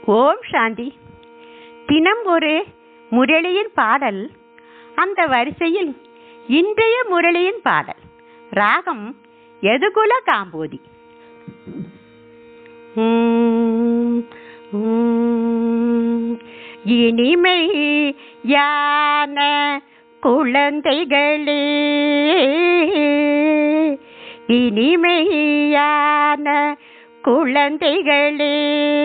ஓம் சாந்தி தினம் ஒரு முரளியின் பாடல் அந்த வரிசையில் இன்றைய முரளியின் பாடல் ராகம் எதுகுல காம்போதி உம், உம், இனிமை யான குழந்தைகளே இனிமையான குழந்தைகளே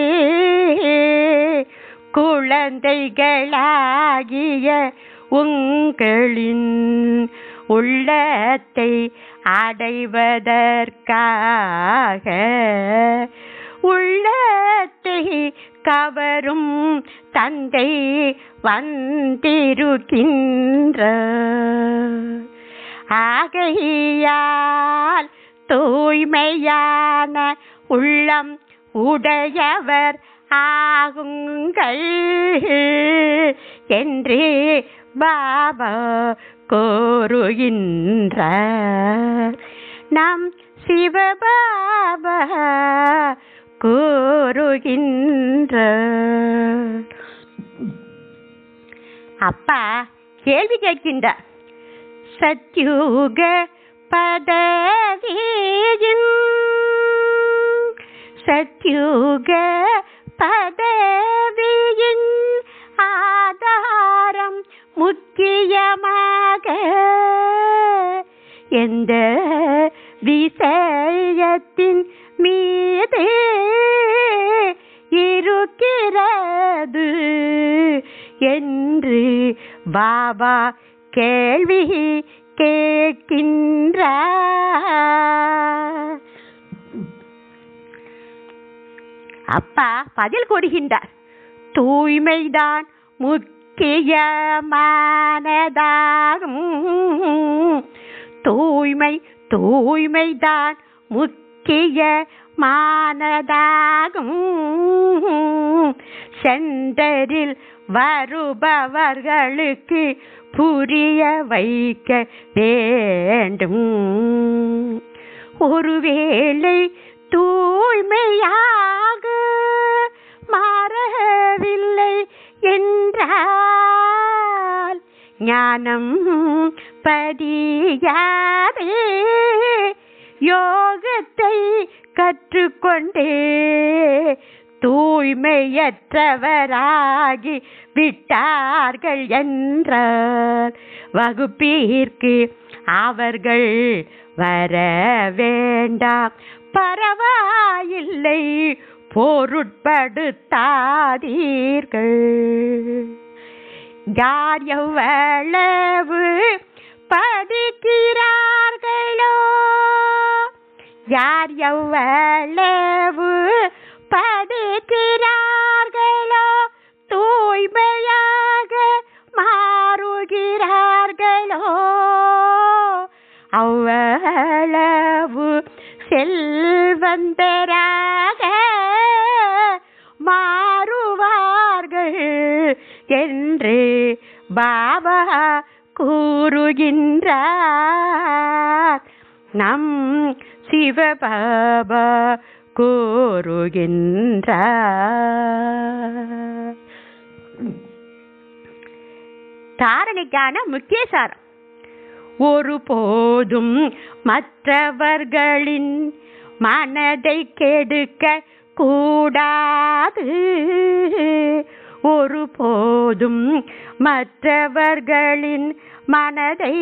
குழந்தைகளாகிய உங்களின் உள்ளத்தை அடைவதற்காக உள்ளத்தை கவரும் தந்தை வந்திருக்கின்ற ஆகையால் தூய்மையான உள்ளம் உடையவர் ஆகுங்கள் என்று பாபா கோருகின்றார் நம் சிவபாபா கூறுகின்றார் அப்பா கேள்வி கேட்கின்றார் சத்யுக பதவியின் சத்யுக பதவியின் ஆதாரம் முக்கியமாக எந்த விஷயத்தின் மீது இருக்கிறது என்று பாபா கேள்வி கேட்கின்றார் அப்பா பதில் கொடுக்கின்றார் தூய்மைதான் முக்கியமானதாகும் தூய்மை தூய்மைதான் முக்கியமானதாகும் சென்டரில் வருபவர்களுக்கு புரிய வைக்க வேண்டும் ஒருவேளை தூய்மையாக மாறவில்லை என்றால் ஞானம் பதியாதே யோகத்தை கற்றுக்கொண்டே தூய்மையற்றவராகி விட்டார்கள் என்றார் வகுப்பிற்கு அவர்கள் வர வேண்டாம் பரவாயில்லை பொருட்படுத்தாதீர்கள் யார் எவ்வளவு படிக்கிறார்களோ யார் எவ்வளவு படிக்கிறார்களோ தூய்மையாக மாறுகிறார்களோ அவ்வளவு செல்வந்தராக மாறுவார்கள் என்று பாபா கூறுகின்றார் நம் சிவபாபா கூறுகின்றார் தாரணைக்கான முக்கிய சாரம் ஒருபோதும் மற்றவர்களின் மனதை கெடுக்க கூடாது ஒருபோதும் மற்றவர்களின் மனதை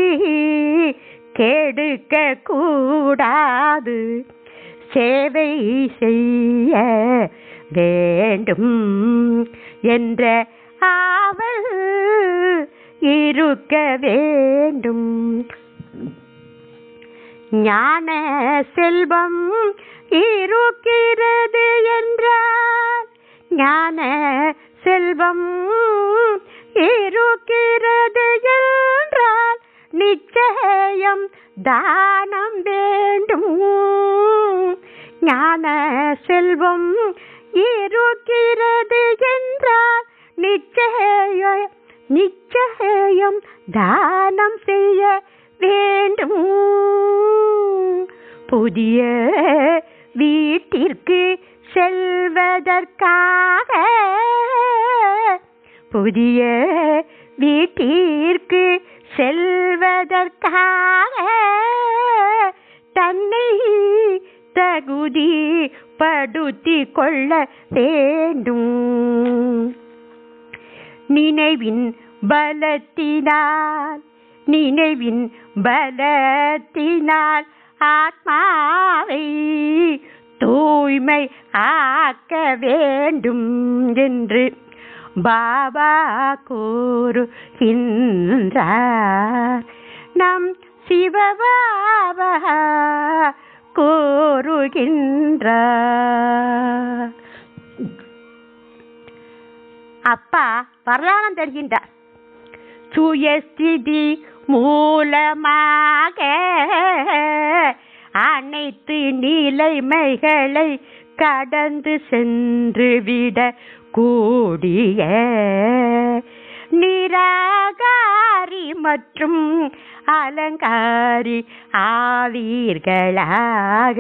கெடுக்க கூடாது சேவை செய்ய வேண்டும் என்ற ஆவல் இருக்க வேண்டும் ஞான செல்வம் இருக்கிறது என்றால் ஞான செல்வம் இருக்கிறது என்றால் நிச்சயம் தானம் வேண்டும் ஞான செல்வம் இருக்கிறது என்றால் நிச்சய நிச்சயம் தானம் செய்ய வேண்டும் புதிய வீட்டிற்கு செல்வதற்காக புதிய வீட்டிற்கு செல்வதற்காக தன்னை தகுதி படுத்தி கொள்ள வேண்டும் நினைவின் பலத்தினால் நினைவின் பலத்தினால் ஆத்மாவை தூய்மை ஆக்க வேண்டும் என்று பாபா கூறுகின்றார் நம் சிவபாபா கூறுகின்றார் அப்பா வரலானம் தருகின்றார் சுயஸ்திதி மூலமாக அனைத்து நிலைமைகளை கடந்து சென்று விட கூடிய நிராகாரி மற்றும் அலங்காரி ஆவீர்களாக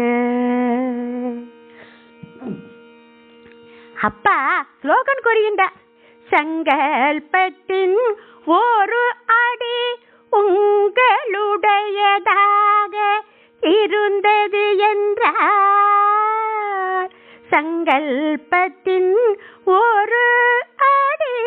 அப்பா ஸ்லோகன் கூறுகின்றார் சங்கல்பத்தின் ஒரு அடி உங்களுடையதாக இருந்தது என்றார் சங்கல்பத்தின் ஒரு அடி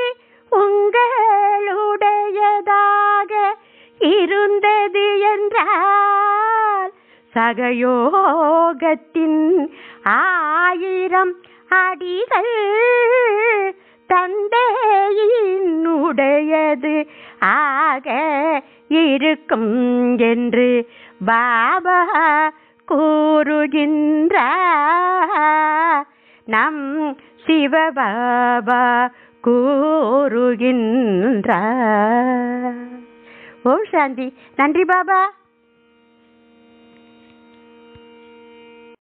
உங்களுடையதாக இருந்தது என்றால் சகயோகத்தின் ஆயிரம் அடிகள் தந்தையினுடையது ஆக இருக்கும் என்று பாபா கூறுகின்றார் நம் சிவபாபா கூறுகின்றார் ஓம் சாந்தி நன்றி பாபா